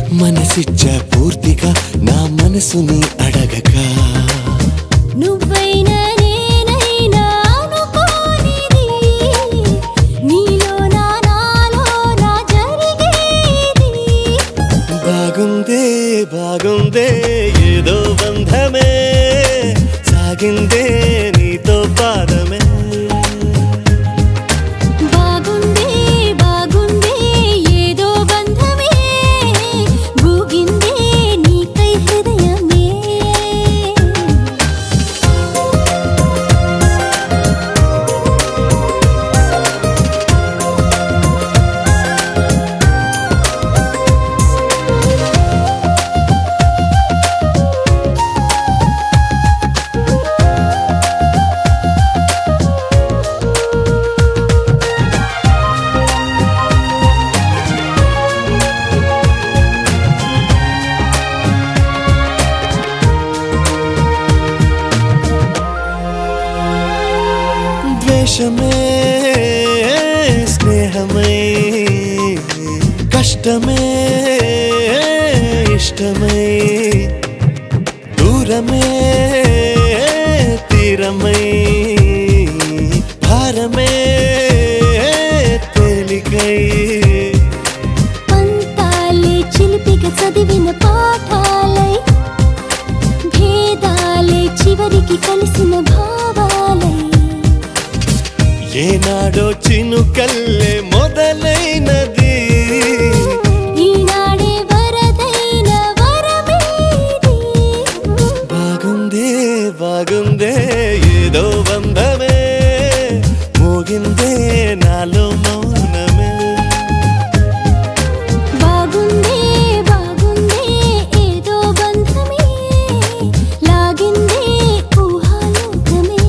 మనసిచ్చా పూర్తిగా నా మనసుని అడగక నువ్వైనా నేనైనా అనుకోనిది నీలో నా నాలో నా జరిగేది బాగుందే బాగుందే ఏదో బంధమే సాగిందే నీతో పాదమే బాగుంది బాగుంది ఏదో బంధమే భూగిందే నీకై హృదయమే ద్వేషమే స్నేహమై కష్టమే ఇష్టమై దూరమే తీరమై భారమే తేలికై పంతాలే చిలిపిగా చదివిన పాఠాలై భేదాలే చివరికి కలిసిన భావాలై ఏనాడో చినుకల్లే మొదలైనది ఈనాడే వరదైన వరమేది బాగుందే బాగుందే ఏదో బంధమే మోగిందే నాలో మౌనమే బాగుంది బాగుంది ఏదో బంధమే లాగింది ఊహాలోకమే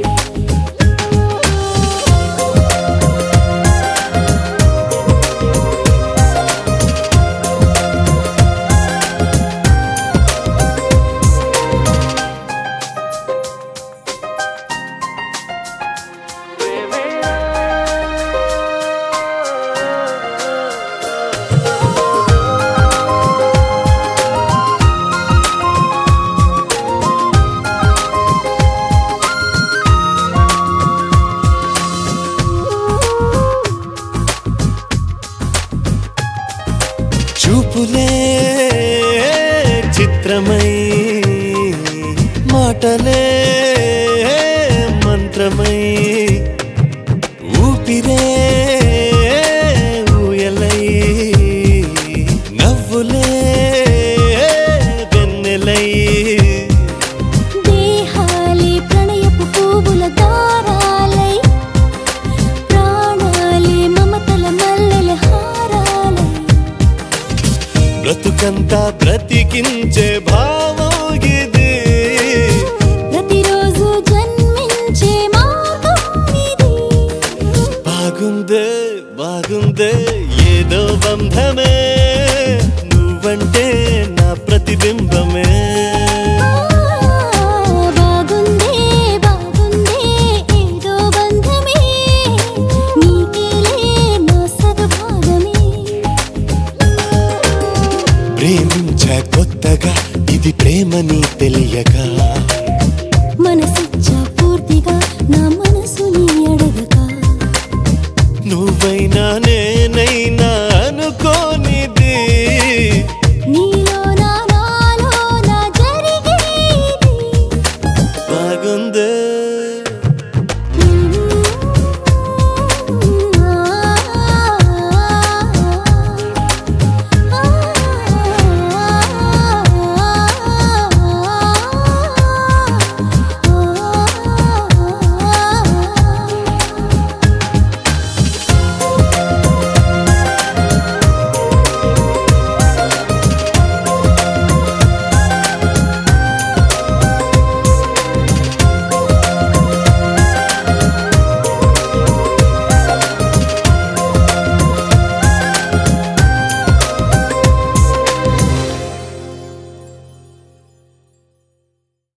చూపులే చిత్రమై మాటలే మంత్రమై ఊపిరే ఊయలై నవ్వులే వెన్నెలై దేహాలే ప్రణయపు పువ్వుల దారాలై ప్రాణాలే మమతల మల్లెల హారాలై బ్రతుకంతా బ్రతికించే భావం ఇది ప్రతిరోజు జన్మించే మార్గం ఇది బాగుందే బాగుందే ఏదో బంధమే నువ్వంటే నా ప్రతిబింబమే బాగుంది బాగుంది ఏదో బంధమే నీకేలే నా సగభాగమే ప్రేమించా కొత్తగా ఇది ప్రేమని తెలియక మనసిచ్చా పూర్తిగా నా మనసుని అడగక నువ్వైనా నే